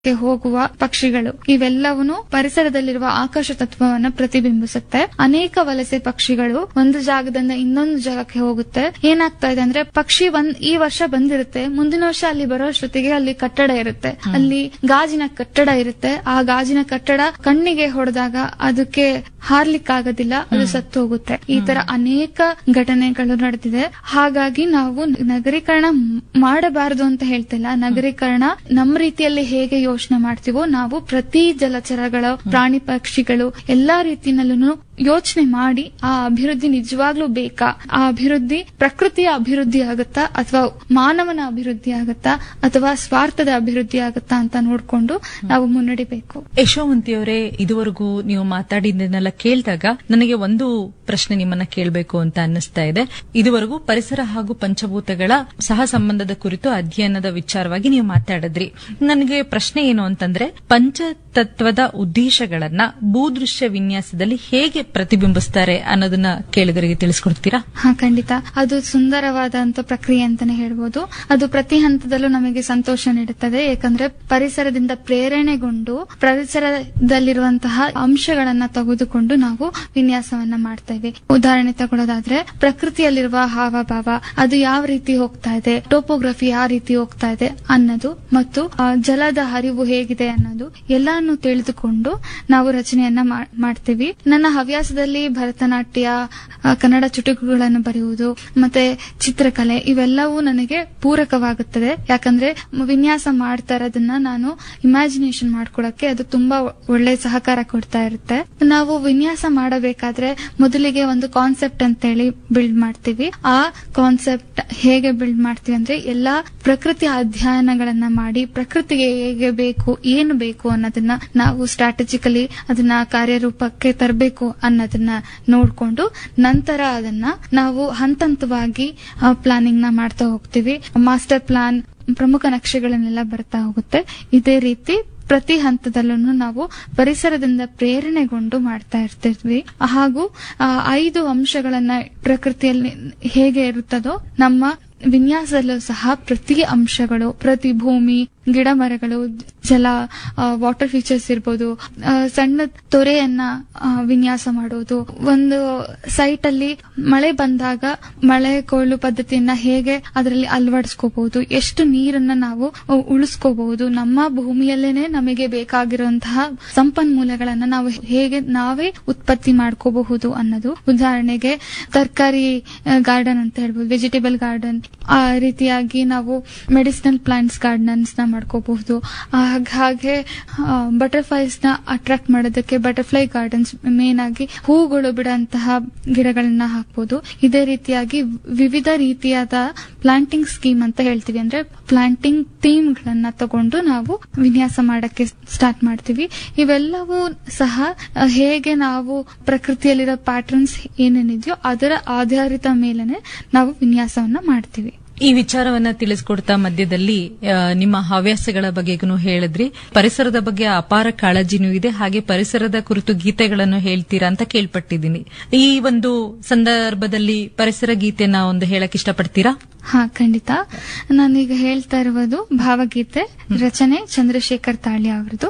ಕ್ಕೆ ಹೋಗುವ ಪಕ್ಷಿಗಳು ಇವೆಲ್ಲವೂ ಪರಿಸರದಲ್ಲಿರುವ ಆಕಾಶ ತತ್ವವನ್ನು ಪ್ರತಿಬಿಂಬಿಸುತ್ತೆ ಅನೇಕ ವಲಸೆ ಪಕ್ಷಿಗಳು ಒಂದು ಜಾಗದಿಂದ ಇನ್ನೊಂದು ಜಾಗಕ್ಕೆ ಹೋಗುತ್ತೆ ಏನಾಗ್ತಾ ಇದೆ ಅಂದ್ರೆ ಪಕ್ಷಿ ಒಂದ್ ಈ ವರ್ಷ ಬಂದಿರುತ್ತೆ ಮುಂದಿನ ವರ್ಷ ಅಲ್ಲಿ ಬರೋ ಅಷ್ಟೊತ್ತಿಗೆ ಅಲ್ಲಿ ಕಟ್ಟಡ ಇರುತ್ತೆ ಅಲ್ಲಿ ಗಾಜಿನ ಕಟ್ಟಡ ಇರುತ್ತೆ ಆ ಗಾಜಿನ ಕಟ್ಟಡ ಕಣ್ಣಿಗೆ ಹೊಡೆದಾಗ ಅದಕ್ಕೆ ಹಾರ್ಲಿಕ್ಕಾಗೋದಿಲ್ಲ ಅದು ಸತ್ತು ಹೋಗುತ್ತೆ ಈ ತರ ಅನೇಕ ಘಟನೆಗಳು ನಡೆದಿದೆ ಹಾಗಾಗಿ ನಾವು ನಗರೀಕರಣ ಮಾಡಬಾರದು ಅಂತ ಹೇಳ್ತಿಲ್ಲ ನಗರೀಕರಣ ನಮ್ಮ ರೀತಿಯಲ್ಲಿ ಹೇಗೆ ಯೋಚನೆ ಮಾಡ್ತೀವೋ ನಾವು ಪ್ರತಿ ಜಲಚರಗಳ ಪ್ರಾಣಿ ಪಕ್ಷಿಗಳು ಎಲ್ಲಾ ರೀತಿನಲ್ಲೂ ಯೋಚನೆ ಮಾಡಿ ಆ ಅಭಿವೃದ್ಧಿ ನಿಜವಾಗ್ಲೂ ಬೇಕಾ ಆ ಅಭಿವೃದ್ಧಿ ಪ್ರಕೃತಿಯ ಅಭಿವೃದ್ಧಿ ಆಗುತ್ತಾ ಅಥವಾ ಮಾನವನ ಅಭಿವೃದ್ಧಿ ಆಗುತ್ತಾ ಅಥವಾ ಸ್ವಾರ್ಥದ ಅಭಿವೃದ್ಧಿ ಆಗುತ್ತಾ ಅಂತ ನೋಡ್ಕೊಂಡು ನಾವು ಮುನ್ನಡಿಬೇಕು ಯಶೋವಂತಿಯವರೇ ಇದುವರೆಗೂ ನೀವು ಮಾತಾಡಿದ್ದನ್ನೆಲ್ಲ ಕೇಳಿದಾಗ ನನಗೆ ಒಂದು ಪ್ರಶ್ನೆ ನಿಮ್ಮನ್ನ ಕೇಳಬೇಕು ಅಂತ ಅನ್ನಿಸ್ತಾ ಇದೆ ಇದುವರೆಗೂ ಪರಿಸರ ಹಾಗೂ ಪಂಚಭೂತಗಳ ಸಹ ಸಂಬಂಧದ ಕುರಿತು ಅಧ್ಯಯನದ ವಿಚಾರವಾಗಿ ನೀವು ಮಾತಾಡಿದ್ರಿ ನನಗೆ ಪ್ರಶ್ನೆ ಏನು ಅಂತಂದ್ರೆ ಪಂಚತತ್ವದ ಉದ್ದೇಶಗಳನ್ನ ಭೂದೃಶ್ಯ ವಿನ್ಯಾಸದಲ್ಲಿ ಹೇಗೆ ಪ್ರತಿಬಿಂಬಿಸ್ತಾರೆ ಅನ್ನೋದನ್ನ ಕೇಳಿದರಿಗೆ ತಿಳಿಸ್ಕೊಡ್ತೀರಾ ಹಾ ಖಂಡಿತ ಅದು ಸುಂದರವಾದಂತ ಪ್ರಕ್ರಿಯೆ ಅಂತಾನೆ ಹೇಳ್ಬೋದು ಅದು ಪ್ರತಿ ಹಂತದಲ್ಲೂ ನಮಗೆ ಸಂತೋಷ ನೀಡುತ್ತದೆ ಯಾಕಂದ್ರೆ ಪರಿಸರದಿಂದ ಪ್ರೇರಣೆಗೊಂಡು ಪರಿಸರದಲ್ಲಿರುವಂತಹ ಅಂಶಗಳನ್ನ ತೆಗೆದುಕೊಂಡು ನಾವು ವಿನ್ಯಾಸವನ್ನ ಮಾಡ್ತೇವೆ ಉದಾಹರಣೆ ತಗೊಳ್ಳೋದಾದ್ರೆ ಪ್ರಕೃತಿಯಲ್ಲಿರುವ ಹಾವಭಾವ ಅದು ಯಾವ ರೀತಿ ಹೋಗ್ತಾ ಇದೆ ಟೋಪೋಗ್ರಫಿ ಯಾವ ರೀತಿ ಹೋಗ್ತಾ ಇದೆ ಅನ್ನೋದು ಮತ್ತು ಆ, ಜಲದ ಹರಿವು ಹೇಗಿದೆ ಅನ್ನೋದು ಎಲ್ಲಾನು ತಿಳಿದುಕೊಂಡು ನಾವು ರಚನೆಯನ್ನ ಮಾ- ಮಾಡ್ತೀವಿ ನನ್ನ ಹವ್ಯಾಸದಲ್ಲಿ ಭರತನಾಟ್ಯ ಆ, ಕನ್ನಡ ಚುಟುಕುಗಳನ್ನು ಬರೆಯುವುದು ಮತ್ತೆ ಚಿತ್ರಕಲೆ ಇವೆಲ್ಲವೂ ನನಗೆ ಪೂರಕವಾಗುತ್ತದೆ ಯಾಕಂದ್ರೆ ಮ- ವಿನ್ಯಾಸ ಮಾಡ್ತಾ ಇರೋದನ್ನ ನಾನು ಇಮ್ಯಾಜಿನೇಷನ್ ಮಾಡ್ಕೊಳಕ್ಕೆ ಅದು ತುಂಬಾ ಒಳ್ಳೆ ಸಹಕಾರ ಕೊಡ್ತಾ ಇರುತ್ತೆ ನಾವು ವಿನ್ಯಾಸ ಮಾಡಬೇಕಾದ್ರೆ ಮೊದಲಿಗೆ ಒಂದು ಕಾನ್ಸೆಪ್ಟ್ ಅಂತೇಳಿ ಬಿಲ್ಡ್ ಮಾಡ್ತೀವಿ ಆ ಕಾನ್ಸೆಪ್ಟ್ ಹೇಗೆ ಬಿಲ್ಡ್ ಮಾಡ್ತೀವಿ ಅಂದ್ರೆ ಎಲ್ಲಾ ಪ್ರಕೃತಿ ಅಧ್ಯಯನಗಳನ್ನ ಮಾಡಿ ಪ್ರಕೃತಿಗೆ ಹೇಗೆ ಬೇಕು ಏನು ಬೇಕು ಅನ್ನೋದನ್ನ ನಾವು ಸ್ಟ್ರಾಟಜಿಕಲಿ ಅದನ್ನ ಕಾರ್ಯರೂಪಕ್ಕೆ ತರಬೇಕು ಅನ್ನೋದನ್ನ ನೋಡ್ಕೊಂಡು ನಂತರ ಅದನ್ನ ನಾವು ಹಂತ ಹಂತವಾಗಿ ಪ್ಲಾನಿಂಗ್ ನ ಮಾಡ್ತಾ ಹೋಗ್ತೀವಿ ಮಾಸ್ಟರ್ ಪ್ಲಾನ್ ಪ್ರಮುಖ ನಕ್ಷೆಗಳನ್ನೆಲ್ಲ ಬರ್ತಾ ಹೋಗುತ್ತೆ ಇದೇ ರೀತಿ ಪ್ರತಿ ಹಂತದಲ್ಲೂ ನಾವು ಪರಿಸರದಿಂದ ಪ್ರೇರಣೆಗೊಂಡು ಮಾಡ್ತಾ ಇರ್ತಿದ್ವಿ ಹಾಗೂ ಆ, ಐದು ಅಂಶಗಳನ್ನ ಪ್ರಕೃತಿಯಲ್ಲಿ ಹೇಗೆ ಇರುತ್ತದೋ ನಮ್ಮ ವಿನ್ಯಾಸದಲ್ಲೂ ಸಹ ಪ್ರತಿ ಅಂಶಗಳು ಪ್ರತಿ ಭೂಮಿ ಗಿಡ ಮರಗಳು ಜಲ ವಾಟರ್ ಫೀಚರ್ಸ್ ಇರ್ಬೋದು ಆ, ಸಣ್ಣ ತೊರೆಯನ್ನ ಆ, ವಿನ್ಯಾಸ ಮಾಡೋದು ಒಂದು ಸೈಟ್ ಅಲ್ಲಿ ಮಳೆ ಬಂದಾಗ ಮಳೆ ಕೊಯ್ಲು ಪದ್ಧತಿಯನ್ನ ಹೇಗೆ ಅದರಲ್ಲಿ ಅಳವಡಿಸ್ಕೋಬಹುದು ಎಷ್ಟು ನೀರನ್ನ ನಾವು ಉ- ಉಳಿಸ್ಕೋಬಹುದು ನಮ್ಮ ಭೂಮಿಯಲ್ಲೇನೆ ನಮಗೆ ಬೇಕಾಗಿರುವಂತಹ ಸಂಪನ್ಮೂಲಗಳನ್ನ ನಾವು ಹೇಗೆ ನಾವೇ ಉತ್ಪತ್ತಿ ಮಾಡ್ಕೋಬಹುದು ಅನ್ನೋದು ಉದಾಹರಣೆಗೆ ತರಕಾರಿ ಗಾರ್ಡನ್ ಅಂತ ಹೇಳ್ಬೋದು ವೆಜಿಟೇಬಲ್ ಗಾರ್ಡನ್ ಆ ರೀತಿಯಾಗಿ ನಾವು ಮೆಡಿಸಿನಲ್ ಪ್ಲಾಂಟ್ಸ್ ಗಾರ್ಡನ್ಸ್ ನ ಮಾಡ್ಕೋಬಹುದು ಹಾಗ್- ಹಾಗೆ ಬಟರ್ಫ್ಲೈಸ್ ನ ಅಟ್ರಾಕ್ಟ್ ಮಾಡೋದಕ್ಕೆ ಬಟರ್ಫ್ಲೈ ಗಾರ್ಡನ್ಸ್ ಮೇನ್ ಆಗಿ ಹೂಗಳು ಬಿಡುವಂತಹ ಗಿಡಗಳನ್ನ ಹಾಕ್ಬೋದು ಇದೇ ರೀತಿಯಾಗಿ ವಿವಿಧ ರೀತಿಯಾದ ಪ್ಲಾಂಟಿಂಗ್ ಸ್ಕೀಮ್ ಅಂತ ಹೇಳ್ತೀವಿ ಅಂದ್ರೆ ಪ್ಲಾಂಟಿಂಗ್ ಥೀಮ್ ಗಳನ್ನ ತಗೊಂಡು ನಾವು ವಿನ್ಯಾಸ ಮಾಡಕ್ಕೆ ಸ್ಟಾರ್ಟ್ ಮಾಡ್ತೀವಿ ಇವೆಲ್ಲವೂ ಸಹ ಆ, ಹೇಗೆ ನಾವು ಪ್ರಕೃತಿಯಲ್ಲಿರೋ ಪ್ಯಾಟರ್ನ್ಸ್ ಏನೇನಿದೆಯೋ ಅದರ ಆಧಾರಿತ ಮೇಲೆನೆ ನಾವು ವಿನ್ಯಾಸವನ್ನ ಮಾಡ್ತೀವಿ ಈ ವಿಚಾರವನ್ನ ತಿಳಿಸ್ಕೊಡ್ತಾ ಮಧ್ಯದಲ್ಲಿ ಆ, ನಿಮ್ಮ ಹವ್ಯಾಸಗಳ ಬಗ್ಗೆಗೂ ಹೇಳಿದ್ರಿ ಪರಿಸರದ ಬಗ್ಗೆ ಅಪಾರ ಕಾಳಜಿನೂ ಇದೆ ಹಾಗೆ ಪರಿಸರದ ಕುರಿತು ಗೀತೆಗಳನ್ನು ಹೇಳ್ತೀರಾ ಅಂತ ಕೇಳ್ಪಟ್ಟಿದ್ದೀನಿ ಈ ಒಂದು ಸಂದರ್ಭದಲ್ಲಿ ಪರಿಸರ ಗೀತೆನ ಒಂದು ಹೇಳಕ್ ಇಷ್ಟಪಡ್ತೀರಾ ಹಾ ಖಂಡಿತ ನಾನೀಗ ಹೇಳ್ತಾ ಇರುವುದು ಭಾವಗೀತೆ ರಚನೆ ಚಂದ್ರಶೇಖರ್ ತಾಳ್ಯ ಅವರದು